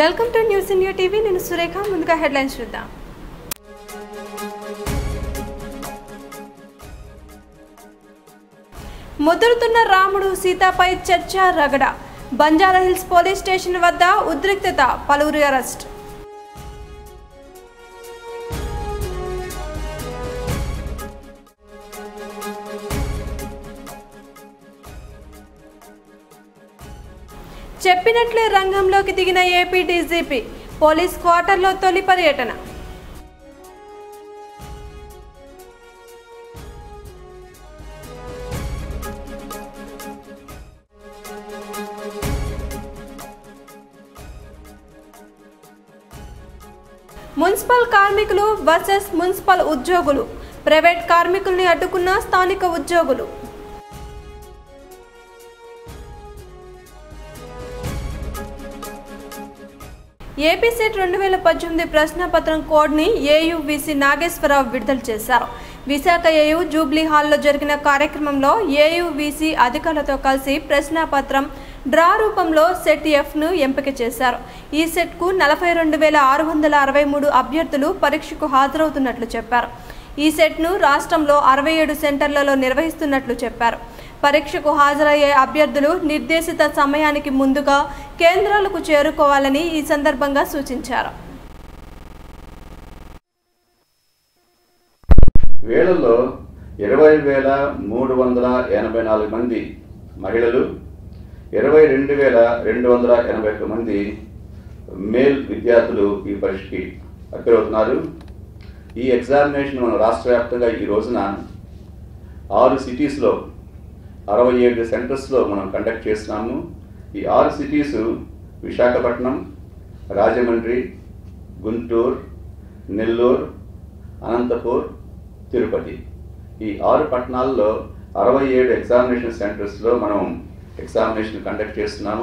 Welcome to news India TV నేను సురేఖ ముందుగా headlines చూద్దాం ముదురుతున్న రాముడు సీతపై చర్చ రగడ బంజారాహిల్స్ పోలీస్ స్టేషన్ వద్ద ఉద్రిక్తత పలువురు అరెస్ట్ చెప్పినట్లే రంగంలోకి దిగిన ఏపీ డీజీపీ పోలీస్ క్వార్టర్లో తొలి పర్యటన మున్సిపల్ కార్మికులు వర్సెస్ మున్సిపల్ ఉద్యోగులు ప్రైవేట్ కార్మికుల్ని అడ్డుకున్న స్థానిక ఉద్యోగులు ఏపీ సెట్ రెండు వేల పద్దెనిమిది ప్రశ్నపత్రం కోడ్ని ఏయువిసి నాగేశ్వరరావు విడుదల చేశారు విశాఖ ఏయు జూబ్లీ హాల్లో జరిగిన కార్యక్రమంలో ఏయువిసి అధికారులతో కలిసి ప్రశ్నపత్రం డ్రా రూపంలో సెట్ ఎఫ్ను ఎంపిక చేశారు ఈ సెట్కు నలభై రెండు వేల ఆరు వందల అరవై మూడు అభ్యర్థులు పరీక్షకు హాజరవుతున్నట్లు చెప్పారు ఈ సెట్ను రాష్ట్రంలో అరవై ఏడు సెంటర్లలో నిర్వహిస్తున్నట్లు చెప్పారు పరీక్షకు హాజరయ్యే అభ్యర్థులు నిర్దేశిత సమయానికి ముందుగా కేంద్రాలకు చేరుకోవాలని ఈ సందర్భంగా సూచించారు వేళల్లో ఇరవై వేల మూడు వందల ఎనభై నాలుగు మంది మహిళలు ఇరవై రెండు వేల రెండు వందల ఎనభై ఒక్క మంది మేల్ విద్యార్థులు ఈ పరీక్షకి అప్పిర్ అవుతున్నారు ఈ ఎగ్జామినేషన్ మనం రాష్ట్ర వ్యాప్తంగా ఈ రోజున ఆరు సిటీస్లో అరవై ఏడు సెంటర్స్లో మనం కండక్ట్ చేస్తున్నాము ఈ ఆరు సిటీస్ విశాఖపట్నం రాజమండ్రి గుంటూరు నెల్లూరు అనంతపూర్ తిరుపతి ఈ ఆరు పట్టణాల్లో అరవై ఏడు ఎగ్జామినేషన్ సెంటర్స్లో మనం ఎగ్జామినేషన్ కండక్ట్ చేస్తున్నాము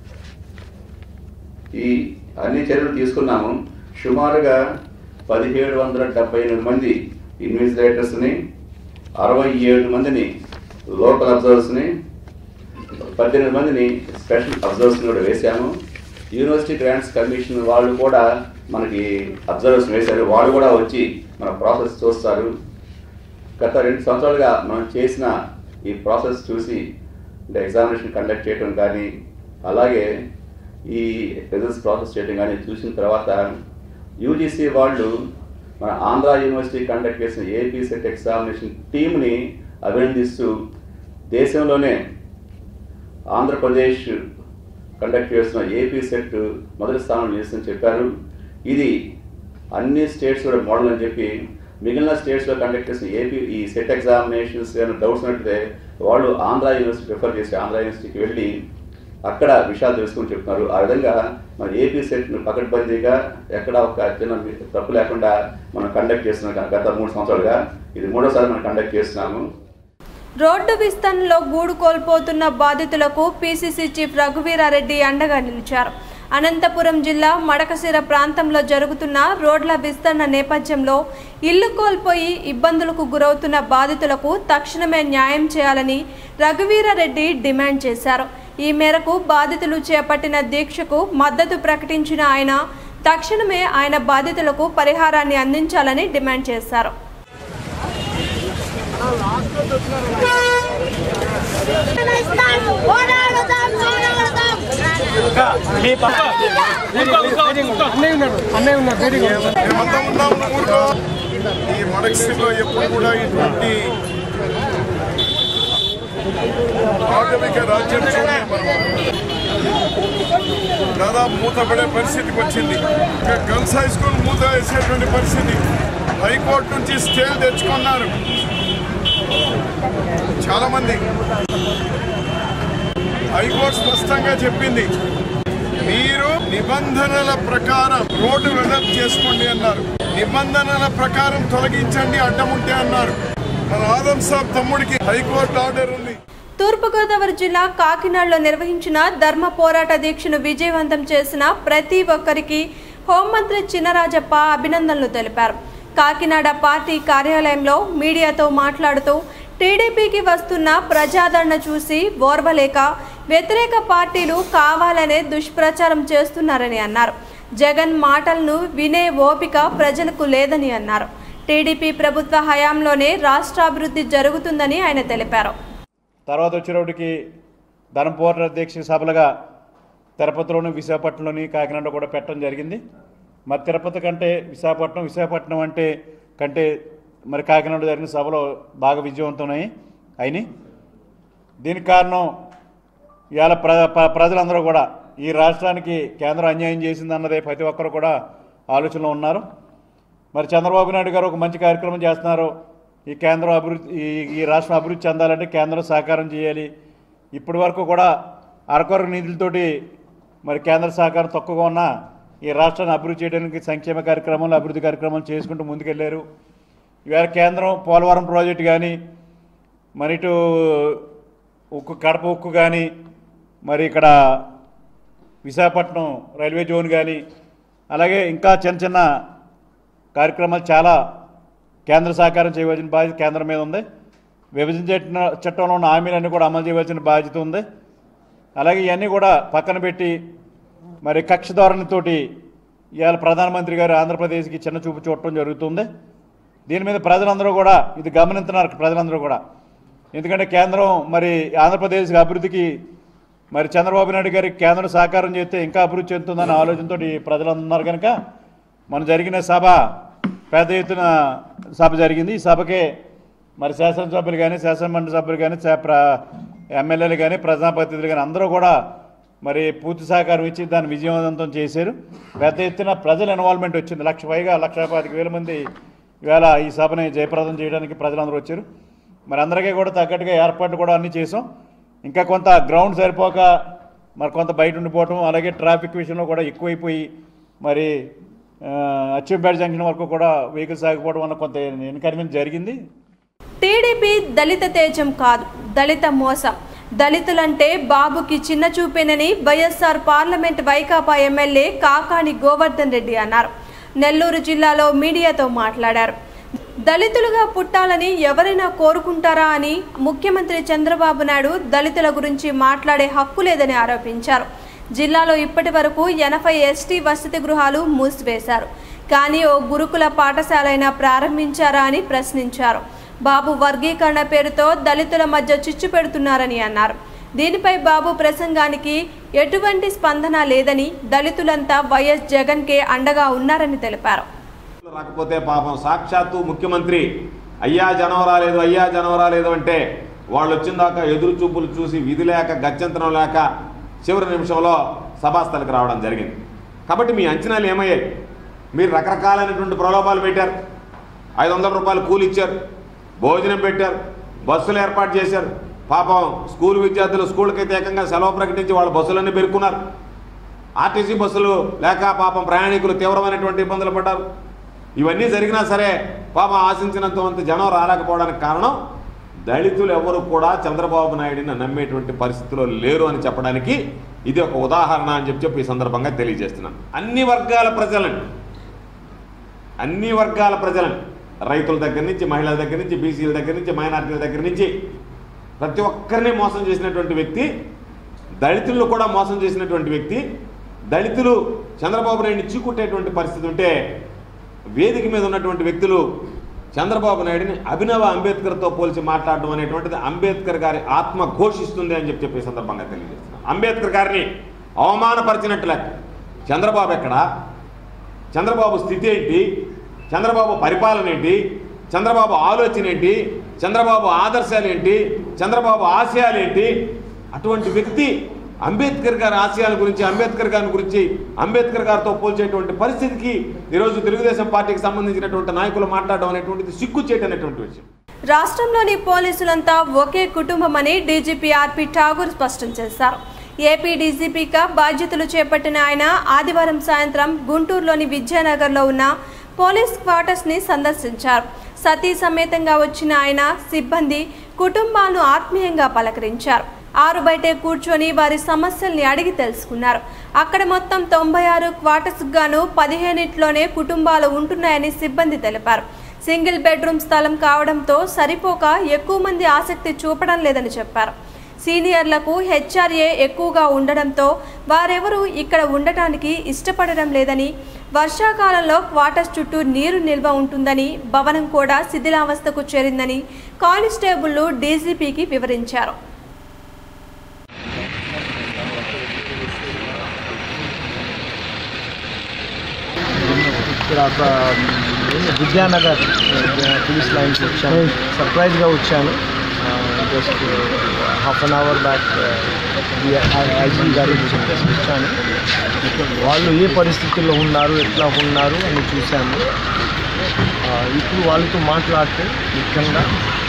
ఈ అన్ని చర్యలు తీసుకున్నాము సుమారుగా పదిహేడు వందల డెబ్బై ఎనిమిది మంది ఇన్విజిలేటర్స్ని అరవై ఏడు మందిని లోకల్ అబ్జర్వర్స్ని పద్దెనిమిది మందిని స్పెషల్ అబ్జర్వర్స్ని కూడా వేశాము యూనివర్సిటీ గ్రాంట్స్ కమిషన్ వాళ్ళు కూడా మనకి అబ్జర్వర్స్ వేశారు వాళ్ళు కూడా వచ్చి మన ప్రాసెస్ చూస్తారు గత రెండు సంవత్సరాలుగా మనం చేసిన ఈ ప్రాసెస్ చూసి అంటే ఎగ్జామినేషన్ కండక్ట్ చేయడం కానీ అలాగే ఈ రిజల్ట్స్ ప్రాసెస్ చేయడం కానీ చూసిన తర్వాత యూజీసీ వాళ్ళు మన ఆంధ్ర యూనివర్సిటీ కండక్ట్ చేసిన ఏపీ సెట్ ఎగ్జామినేషన్ టీంని అభినందిస్తూ దేశంలోనే ఆంధ్రప్రదేశ్ కండక్ట్ చేస్తున్న ఏపీ సెట్ మొదటి స్థానంలో నిలుస్తుందని చెప్పారు ఇది అన్ని స్టేట్స్ కూడా మోడల్ అని చెప్పి మిగిలిన స్టేట్స్లో కండక్ట్ చేసిన ఏపీ ఈ సెట్ ఎగ్జామినేషన్స్ ఏమైనా డౌట్స్ ఉన్నట్లయితే వాళ్ళు ఆంధ్ర యూనివర్సిటీ ప్రిఫర్ చేసి ఆంధ్ర యూనివర్సిటీకి వెళ్ళి అక్కడ విషయాలు తెలుసుకుని చెప్తున్నారు ఆ విధంగా మన ఏపీ సెట్ను పకడ్బందీగా ఎక్కడ ఒక చిన్న తప్పు లేకుండా మనం కండక్ట్ చేస్తున్నాం గత మూడు సంవత్సరాలుగా ఇది మూడోసారి మనం కండక్ట్ చేస్తున్నాము రోడ్డు విస్తరణలో గూడు కోల్పోతున్న బాధితులకు పీసీసీ చీఫ్ రఘువీరారెడ్డి అండగా నిలిచారు అనంతపురం జిల్లా మడకశిర ప్రాంతంలో జరుగుతున్న రోడ్ల విస్తరణ నేపథ్యంలో ఇల్లు కోల్పోయి ఇబ్బందులకు గురవుతున్న బాధితులకు తక్షణమే న్యాయం చేయాలని రఘువీరారెడ్డి డిమాండ్ చేశారు ఈ మేరకు బాధితులు చేపట్టిన దీక్షకు మద్దతు ప్రకటించిన ఆయన తక్షణమే ఆయన బాధితులకు పరిహారాన్ని అందించాలని డిమాండ్ చేశారు పోరాడదాం పోరాడదాం మీ పక్క అన్నయ్య ఉన్నాడు అన్నయ్య ఉన్నాడు వెయిటింగ్ మేమంతా ఉన్నాం ఊరిలో ఈ మడక్సిలో ఎప్పుడు కూడా ఇటువంటి ఆటవిక రాజ్యం చూడలేదు మనం. దాదాపు మూతపడే పరిస్థితికి వచ్చింది ఇక గర్ల్స్ హై స్కూల్ మూత వేసేటువంటి పరిస్థితి హైకోర్టు నుంచి స్టేలు తెచ్చుకున్నారు చాలా మంది హైకోర్టు స్పష్టంగా చెప్పింది మీరు నిబంధనల ప్రకారం రోడ్డు వెడల్పు చేసుకోండి అన్నారు నిబంధనల ప్రకారం తొలగించండి అడ్డం ఉంటే అన్నారు మన ఆదం సాబ్ తమ్ముడికి హైకోర్టు ఆర్డర్ ఉంది తూర్పుగోదావరి జిల్లా కాకినాడలో నిర్వహించిన ధర్మ పోరాట దీక్షను విజయవంతం చేసిన ప్రతి ఒక్కరికి హోంమంత్రి చినరాజప్ప అభినందనలు తెలిపారు కాకినాడ పార్టీ కార్యాలయంలో మీడియాతో మాట్లాడుతూ టీడీపీకి వస్తున్న ప్రజాదరణ చూసి ఓర్వలేక వ్యతిరేక పార్టీలు కావాలనే దుష్ప్రచారం చేస్తున్నారని అన్నారు జగన్ మాటలను వినే ఓపిక ప్రజలకు లేదని అన్నారు టీడీపీ ప్రభుత్వ హయాంలోనే రాష్ట్రాభివృద్ధి జరుగుతుందని ఆయన తెలిపారు తర్వాత వచ్చేటప్పటికి ధనంపోర్ట దీక్ష సభలుగా తిరుపతిలోని విశాఖపట్నంలోని కాకినాడ కూడా పెట్టడం జరిగింది మరి తిరుపతి కంటే విశాఖపట్నం విశాఖపట్నం అంటే కంటే మరి కాకినాడ జరిగిన సభలో బాగా విజయవంతమై అయినాయి దీనికి కారణం ఇవాళ ప్ర ప్ర- ప్రజలందరూ కూడా ఈ రాష్ట్రానికి కేంద్రం అన్యాయం చేసిందన్నదే ప్రతి ఒక్కరు కూడా ఆలోచనలో ఉన్నారు మరి చంద్రబాబు నాయుడు గారు ఒక మంచి కార్యక్రమం చేస్తున్నారు ఈ కేంద్రం అభివృద్ధి ఈ ఈ రాష్ట్రం అభివృద్ధి చెందాలంటే కేంద్రం సహకారం చేయాలి ఇప్పటి వరకు కూడా అరకొర నిధులతోటి మరి కేంద్ర సహకారం తక్కువగా ఉన్న ఈ రాష్ట్రాన్ని అభివృద్ధి చేయడానికి సంక్షేమ కార్యక్రమాలు అభివృద్ధి కార్యక్రమాలు చేసుకుంటూ ముందుకెళ్లారు ఇవాళ కేంద్రం పోలవరం ప్రాజెక్టు కానీ మరి ఇటు ఉక్కు కడప ఉక్కు కానీ మరి ఇక్కడ విశాఖపట్నం రైల్వే జోన్ కానీ అలాగే ఇంకా చిన్న చిన్న కార్యక్రమాలు చాలా కేంద్ర సహకారం చేయవలసిన బాధ్యత కేంద్రం మీద ఉంది విభజన చట్ట చట్టంలో ఉన్న హామీలన్నీ కూడా అమలు చేయవలసిన బాధ్యత ఉంది అలాగే ఇవన్నీ కూడా పక్కన పెట్టి మరి కక్ష ధోరణితోటి ఇవాళ ప్రధానమంత్రి గారు ఆంధ్రప్రదేశ్కి చిన్న చూపు చూడటం జరుగుతుంది దీని మీద ప్రజలందరూ కూడా ఇది గమనిస్తున్నారు ప్రజలందరూ కూడా ఎందుకంటే కేంద్రం మరి ఆంధ్రప్రదేశ్ అభివృద్ధికి మరి చంద్రబాబు నాయుడు గారికి కేంద్రం సహకారం చేస్తే ఇంకా అభివృద్ధి చెందుతుందన్న ఆలోచనతో ప్రజలందరూ ఉన్నారు కనుక మన జరిగిన సభ పెద్ద ఎత్తున సభ జరిగింది ఈ సభకే మరి శాసనసభ్యులు కానీ శాసనమండలి సభ్యులు కానీ చా- ప్ర ఎమ్మెల్యేలు కానీ ప్రజాప్రతినిధులు కానీ అందరూ కూడా మరి పూర్తి సహకారం ఇచ్చి దాన్ని విజయవంతం చేశారు పెద్ద ఎత్తున ప్రజల ఇన్వాల్వ్మెంట్ వచ్చింది లక్ష పైగా లక్ష పాతిక వేల మంది ఇవాళ ఈ సభని జయప్రదం చేయడానికి ప్రజలందరూ వచ్చారు మరి అందరికీ కూడా తగ్గట్టుగా ఏర్పాట్లు కూడా అన్నీ చేసాం ఇంకా కొంత గ్రౌండ్ సరిపోక మరి కొంత బయట ఉండిపోవటం అలాగే ట్రాఫిక్ విషయంలో కూడా ఎక్కువైపోయి మరి అచ్చంపేట జంక్షన్ వరకు కూడా వెహికల్స్ ఆగిపోవడం వల్ల కొంత ఇన్కన్వీనియన్స్ జరిగింది టీడీపీ దళిత తేజం కాదు దళిత మోసం దళితులంటే బాబుకి చిన్న చూపేనని వైఎస్ఆర్ పార్లమెంట్ వైకాపా ఎమ్మెల్యే కాకాని గోవర్ధన్ రెడ్డి అన్నారు నెల్లూరు జిల్లాలో మీడియాతో మాట్లాడారు దళితులుగా పుట్టాలని ఎవరైనా కోరుకుంటారా అని ముఖ్యమంత్రి చంద్రబాబు నాయుడు దళితుల గురించి మాట్లాడే హక్కు లేదని ఆరోపించారు జిల్లాలో ఇప్పటి వరకు ఎనభై ఎస్టీ వసతి గృహాలు మూసివేశారు కానీ ఓ గురుకుల పాఠశాలైనా ప్రారంభించారా అని ప్రశ్నించారు బాబు వర్గీకరణ పేరుతో దళితుల మధ్య చిచ్చు పెడుతున్నారని అన్నారు దీనిపై బాబు ప్రసంగానికి ఎటువంటి స్పందన లేదని దళితులంతా వైఎస్ జగన్కే అండగా ఉన్నారని తెలిపారు రాకపోతే పాపం సాక్షాత్తు ముఖ్యమంత్రి అయ్యా జనం రాలేదు అయ్యా జనం రాలేదు అంటే వాళ్ళు వచ్చిన దాకా ఎదురు చూపులు చూసి విధి లేక గత్యంతరం లేక చివరి నిమిషంలో సభాస్థలికి రావడం జరిగింది కాబట్టి మీ అంచనాలు ఏమయ్యాయి మీరు రకరకాలైనటువంటి ప్రలోభాలు పెట్టారు ఐదు వందల రూపాయలు కూలి ఇచ్చారు భోజనం పెట్టారు బస్సులు ఏర్పాటు చేశారు పాపం స్కూల్ విద్యార్థులు స్కూల్కి ఏకంగా సెలవు ప్రకటించి వాళ్ళ బస్సులన్నీ పెరుక్కున్నారు ఆర్టీసీ బస్సులు లేక పాపం ప్రయాణికులు తీవ్రమైనటువంటి ఇబ్బందులు పడ్డారు ఇవన్నీ జరిగినా సరే పాపం ఆశించినంత వంత జనం రాలేకపోవడానికి కారణం దళితులు ఎవరు కూడా చంద్రబాబు నాయుడిని నమ్మేటువంటి పరిస్థితిలో లేరు అని చెప్పడానికి ఇది ఒక ఉదాహరణ అని చెప్పి చెప్పి ఈ సందర్భంగా తెలియజేస్తున్నాను అన్ని వర్గాల ప్రజలను అన్ని వర్గాల ప్రజలను రైతుల దగ్గర నుంచి మహిళల దగ్గర నుంచి బీసీల దగ్గర నుంచి మైనార్టీల దగ్గర నుంచి ప్రతి ఒక్కరిని మోసం చేసినటువంటి వ్యక్తి దళితులను కూడా మోసం చేసినటువంటి వ్యక్తి దళితులు చంద్రబాబు నాయుడిని చీకుట్టేటువంటి పరిస్థితి ఉంటే వేదిక మీద ఉన్నటువంటి వ్యక్తులు చంద్రబాబు నాయుడిని అభినవ అంబేద్కర్తో పోల్చి మాట్లాడడం అనేటువంటిది అంబేద్కర్ గారి ఆత్మ ఘోషిస్తుంది అని చెప్పి చెప్పే సందర్భంగా తెలియజేస్తున్నాను అంబేద్కర్ గారిని అవమానపరిచినట్టు లెక్క చంద్రబాబు ఎక్కడా చంద్రబాబు స్థితి ఏంటి చంద్రబాబు పరిపాలన ఏంటి చంద్రబాబు ఆలోచన ఏంటి చంద్రబాబు ఆదర్శాలు ఏంటి చంద్రబాబు ఆశయాలు ఏంటి అటువంటి వ్యక్తి అంబేద్కర్ గారి ఆశయాల గురించి అంబేద్కర్ గారి గురించి అంబేద్కర్ గారితో పోల్చేటువంటి పరిస్థితికి ఈరోజు తెలుగుదేశం పార్టీకి సంబంధించినటువంటి నాయకులు మాట్లాడడం అనేటువంటిది సిగ్గు చేయటనేటువంటి విషయం రాష్ట్రంలోని పోలీసులంతా ఒకే కుటుంబమని డీజీపీ ఆర్పి ఠాగూర్ స్పష్టం చేశారు ఏపీ డీజీపీగా బాధ్యతలు చేపట్టిన ఆయన ఆదివారం సాయంత్రం గుంటూరులోని విద్యానగర్లో ఉన్న పోలీస్ క్వార్టర్స్ ని సందర్శించారు సతీ సమేతంగా వచ్చిన ఆయన సిబ్బంది కుటుంబాలను ఆత్మీయంగా పలకరించారు ఆరు బయటే కూర్చొని వారి సమస్యల్ని అడిగి తెలుసుకున్నారు అక్కడ మొత్తం తొంభై ఆరు క్వార్టర్స్ గాను పదిహేనిట్లోనే కుటుంబాలు ఉంటున్నాయని సిబ్బంది తెలిపారు సింగిల్ బెడ్రూమ్ స్థలం కావడంతో సరిపోక ఎక్కువ మంది ఆసక్తి చూపడం లేదని చెప్పారు సీనియర్లకు హెచ్ఆర్ఏ ఎక్కువగా ఉండడంతో వారెవరూ ఇక్కడ ఉండటానికి ఇష్టపడడం లేదని వర్షాకాలంలో క్వార్టర్స్ చుట్టూ నీరు నిల్వ ఉంటుందని భవనం కూడా శిథిలావస్థకు చేరిందని కానిస్టేబుళ్లు డీజీపీకి వివరించారు ఇక్కడ ఒక ఏంది విద్యానగర్ పోలీస్ లైన్కి వచ్చాను సర్ప్రైజ్గా వచ్చాను just half an hour back IG గారి చెప్పేసి వచ్చాను వాళ్ళు ఏ పరిస్థితుల్లో ఉన్నారు ఎట్లా ఉన్నారు అని చూశాను ఆ, ఇప్పుడు వాళ్ళతో మాట్లాడితే ముఖ్యంగా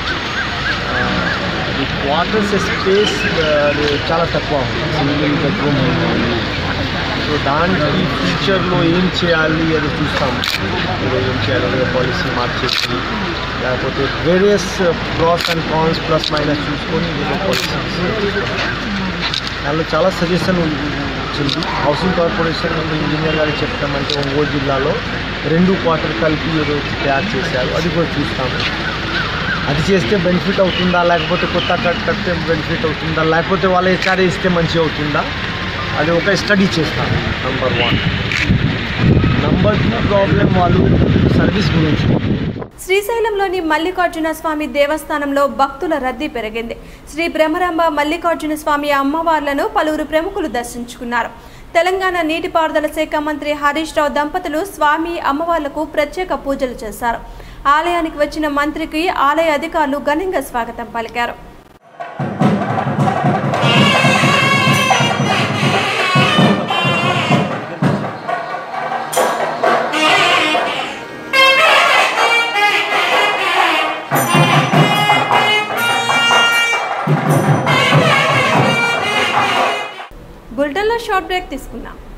క్వార్టర్స్ స్పేస్ చాలా తక్కువ ఉంది సింగిల్ బెడ్రూమ్ ఉంది సో దానికి ఫ్యూచర్లో ఏం చేయాలి అది చూస్తాము ఏదో ఏం చేయాలి ఏదో పాలసీ మార్చేసి లేకపోతే various pros and cons plus minus చూసుకొని ఏదో పాలసీ దానిలో చాలా సజెషన్ వచ్చింది హౌసింగ్ కార్పొరేషన్ ఇంజనీర్ గారు చెప్తామంటే ఒంగోలు జిల్లాలో రెండు క్వార్టర్ కలిపి ఏదో తయారు చేశారు అది కూడా చూస్తాము అది చేస్తే బెనిఫిట్ అవుతుందా లేకపోతే కొత్త కట్ కడితే బెనిఫిట్ అవుతుందా లేకపోతే వాళ్ళ హెచ్ఆర్ఏ ఇస్తే మంచిగా అవుతుందా అది ఒక స్టడీ చేస్తాను number one number two problem వాళ్ళు సర్వీస్ గురించి శ్రీశైలంలోని మల్లికార్జున స్వామి దేవస్థానంలో భక్తుల రద్దీ పెరిగింది శ్రీ బ్రహ్మరాంబ మల్లికార్జున స్వామి అమ్మవార్లను పలువురు ప్రముఖులు దర్శించుకున్నారు తెలంగాణ నీటిపారుదల శాఖ మంత్రి హరీష్ రావు దంపతులు స్వామి అమ్మవార్లకు ప్రత్యేక పూజలు చేశారు ఆలయానికి వచ్చిన మంత్రికి ఆలయ అధికారులు ఘనంగా స్వాగతం పలికారు బులెటిన్లో షార్ట్ బ్రేక్ తీసుకున్నాం